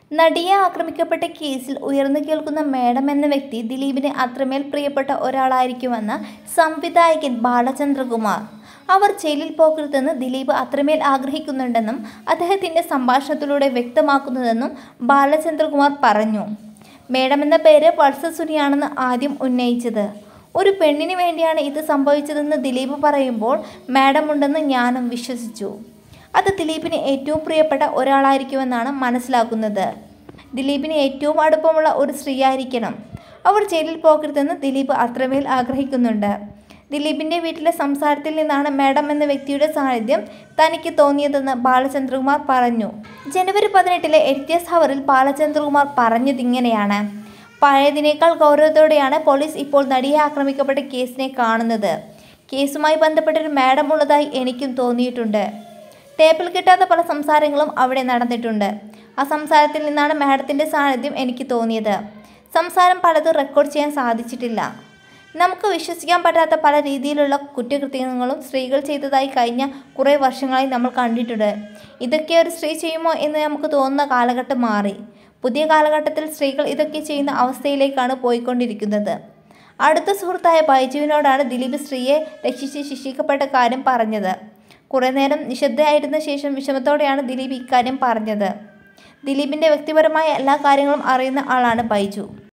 നടിയെ ആക്രമിക്കപ്പെട്ട കേസിൽ ഉയർന്നു കേൾക്കുന്ന മേഡം എന്ന വ്യക്തി ദിലീപിന് അത്രമേൽ പ്രിയപ്പെട്ട ഒരാളായിരിക്കുമെന്ന് സംവിധായകൻ ബാലചന്ദ്രകുമാർ അവർ ജയിലിൽ പോകരുതെന്ന് ദിലീപ് അത്രമേൽ ആഗ്രഹിക്കുന്നുണ്ടെന്നും അദ്ദേഹത്തിൻ്റെ സംഭാഷണത്തിലൂടെ വ്യക്തമാക്കുന്നതെന്നും ബാലചന്ദ്രകുമാർ പറഞ്ഞു മേഡം എന്ന പേര് പൾസർ സുനിയാണെന്ന് ആദ്യം ഉന്നയിച്ചത് ഒരു പെണ്ണിന് വേണ്ടിയാണ് ഇത് സംഭവിച്ചതെന്ന് ദിലീപ് പറയുമ്പോൾ മാഡം ഉണ്ടെന്ന് ഞാനും വിശ്വസിച്ചു അത് ദിലീപിന് ഏറ്റവും പ്രിയപ്പെട്ട ഒരാളായിരിക്കുമെന്നാണ് മനസ്സിലാക്കുന്നത് ദിലീപിന് ഏറ്റവും അടുപ്പമുള്ള ഒരു സ്ത്രീയായിരിക്കണം അവർ ജയിലിൽ പോകരുതെന്ന് ദിലീപ് അത്രമേൽ ആഗ്രഹിക്കുന്നുണ്ട് ദിലീപിൻ്റെ വീട്ടിലെ സംസാരത്തിൽ നിന്നാണ് മാഡം എന്ന വ്യക്തിയുടെ സാന്നിധ്യം തനിക്ക് തോന്നിയതെന്ന് ബാലചന്ദ്രകുമാർ പറഞ്ഞു ജനുവരി പതിനെട്ടിലെ എഡിറ്റേഴ്സ് ഹവറിൽ ബാലചന്ദ്രകുമാർ പറഞ്ഞതിങ്ങനെയാണ് പഴയതിനേക്കാൾ ഗൗരവത്തോടെയാണ് പോലീസ് ഇപ്പോൾ നടിയെ ആക്രമിക്കപ്പെട്ട കേസിനെ കാണുന്നത് കേസുമായി ബന്ധപ്പെട്ടൊരു മാഡം ഉള്ളതായി എനിക്കും തോന്നിയിട്ടുണ്ട് ടേപ്പിൽ കിട്ടാത്ത പല സംസാരങ്ങളും അവിടെ നടന്നിട്ടുണ്ട് ആ സംസാരത്തിൽ നിന്നാണ് മാഡത്തിൻ്റെ സാന്നിധ്യം എനിക്ക് തോന്നിയത് സംസാരം പലതും റെക്കോർഡ് ചെയ്യാൻ സാധിച്ചിട്ടില്ല നമുക്ക് വിശ്വസിക്കാൻ പറ്റാത്ത പല രീതിയിലുള്ള കുറ്റകൃത്യങ്ങളും സ്ത്രീകൾ ചെയ്തതായി കഴിഞ്ഞ കുറേ വർഷങ്ങളായി നമ്മൾ കണ്ടിട്ടുണ്ട് ഇതൊക്കെ ഒരു സ്ത്രീ ചെയ്യുമോ എന്ന് നമുക്ക് തോന്നുന്ന കാലഘട്ടം മാറി പുതിയ കാലഘട്ടത്തിൽ സ്ത്രീകൾ ഇതൊക്കെ ചെയ്യുന്ന അവസ്ഥയിലേക്കാണ് പോയിക്കൊണ്ടിരിക്കുന്നത് അടുത്ത സുഹൃത്തായ ബൈജുവിനോടാണ് ദിലീപ് സ്ത്രീയെ രക്ഷിച്ച് ശിക്ഷിക്കപ്പെട്ട കാര്യം പറഞ്ഞത് കുറേ നേരം നിശബ്ദയായിരുന്ന ശേഷം വിഷമത്തോടെയാണ് ദിലീപ് ഇക്കാര്യം പറഞ്ഞത് ദിലീപിൻ്റെ വ്യക്തിപരമായ എല്ലാ കാര്യങ്ങളും അറിയുന്ന ആളാണ് ബൈജു